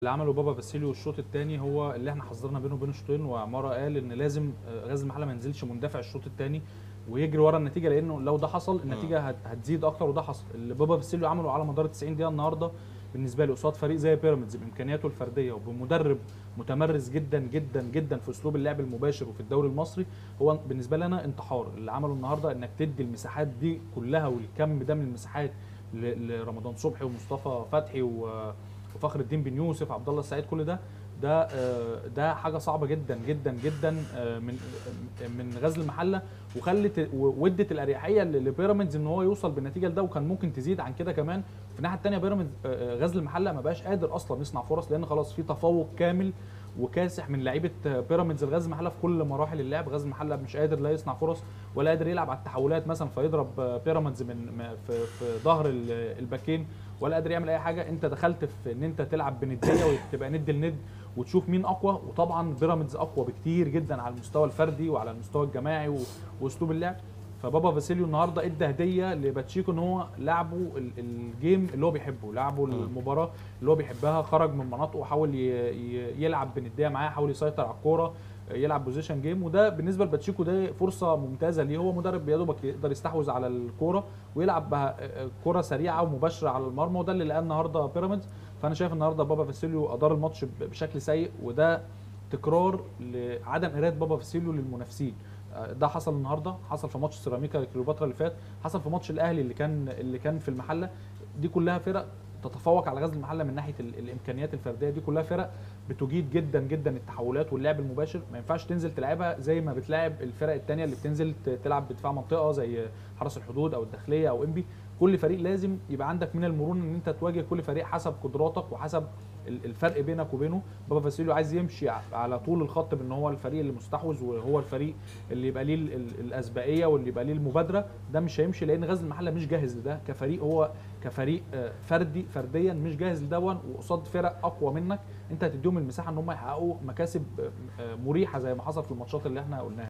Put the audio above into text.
اللي عمله بابا فاسيليو الشوط الثاني هو اللي احنا حذرنا بينه وبين الشوطين وعماره قال ان لازم آه، غزل المحله ما ينزلش مندفع الشوط الثاني ويجري ورا النتيجه لانه لو ده حصل النتيجه هت- هتزيد اكتر وده حصل اللي بابا فاسيليو عمله على مدار 90 دقيقه النهارده بالنسبه لي قصاد فريق زي بيراميدز بامكانياته الفرديه وبمدرب متمرس جدا جدا جدا في اسلوب اللعب المباشر وفي الدوري المصري هو بالنسبه لي انا انتحار اللي عمله النهارده انك تدي المساحات دي كلها والكم ده من المساحات ل- لرمضان صبحي ومصطفى فتحي و وفخر الدين بن يوسف عبد الله السعيد كل ده ده آه، ده حاجه صعبه جدا جدا جدا آه، من آه، من غزل المحله وخلت وادت الاريحيه ل- لبيراميدز ان هو يوصل بالنتيجه لده وكان ممكن تزيد عن كده كمان في الناحيه الثانيه بيراميدز آه، آه، غزل المحله ما بقاش قادر اصلا يصنع فرص لان خلاص في تفوق كامل وكاسح من لعيبه آه، بيراميدز الغزل المحله في كل مراحل اللعب غزل المحله مش قادر لا يصنع فرص ولا قادر يلعب على التحولات مثلا فيضرب آه، بيراميدز من م- في في ظهر ال- الباكين ولا قادر يعمل اي حاجه انت دخلت في ان انت تلعب بنديه وتبقى ند لند وتشوف مين اقوى وطبعا بيراميدز اقوى بكتير جدا على المستوى الفردي وعلى المستوى الجماعي و- واسلوب اللعب فبابا فاسيليو النهارده ادى هديه لباتشيكو ان هو لعبه ال- الجيم اللي هو بيحبه لعبه المباراه اللي هو بيحبها خرج من مناطقه وحاول ي- ي- يلعب بنديه معاه حاول يسيطر على الكوره يلعب بوزيشن جيم وده بالنسبه لباتشيكو ده فرصه ممتازه ليه هو مدرب يا دوبك يقدر يستحوذ على الكوره ويلعب بها كره سريعه ومباشره على المرمى وده اللي لقاه النهارده بيراميدز فانا شايف النهارده بابا فاسيليو ادار الماتش بشكل سيء وده تكرار لعدم قرايه بابا فاسيليو للمنافسين آه، ده حصل النهارده حصل في ماتش سيراميكا كليوباترا اللي فات حصل في ماتش الاهلي اللي كان اللي كان في المحله دي كلها فرق تتفوق على غزل المحله من ناحيه ال- الامكانيات الفرديه دي كلها فرق بتجيد جدا جدا التحولات واللعب المباشر ما ينفعش تنزل تلعبها زي ما بتلاعب الفرق الثانيه اللي بتنزل ت- تلعب بدفاع منطقه زي حرس الحدود او الداخليه او انبي كل فريق لازم يبقى عندك من المرونه ان انت تواجه كل فريق حسب قدراتك وحسب ال- الفرق بينك وبينه بابا فاسيليو عايز يمشي ع- على طول الخط بان هو الفريق اللي مستحوذ وهو الفريق اللي يبقى ليه ال- ال- الاسبقيه واللي يبقى ليه المبادره ده مش هيمشي لان غزل المحله مش جاهز لده كفريق هو كفريق آه، فردي فرديا مش جاهز لدون وقصاد فرق اقوى منك انت هتديهم المساحه ان هم يحققوا مكاسب آه، آه، مريحه زي ما حصل في الماتشات اللي احنا قلناها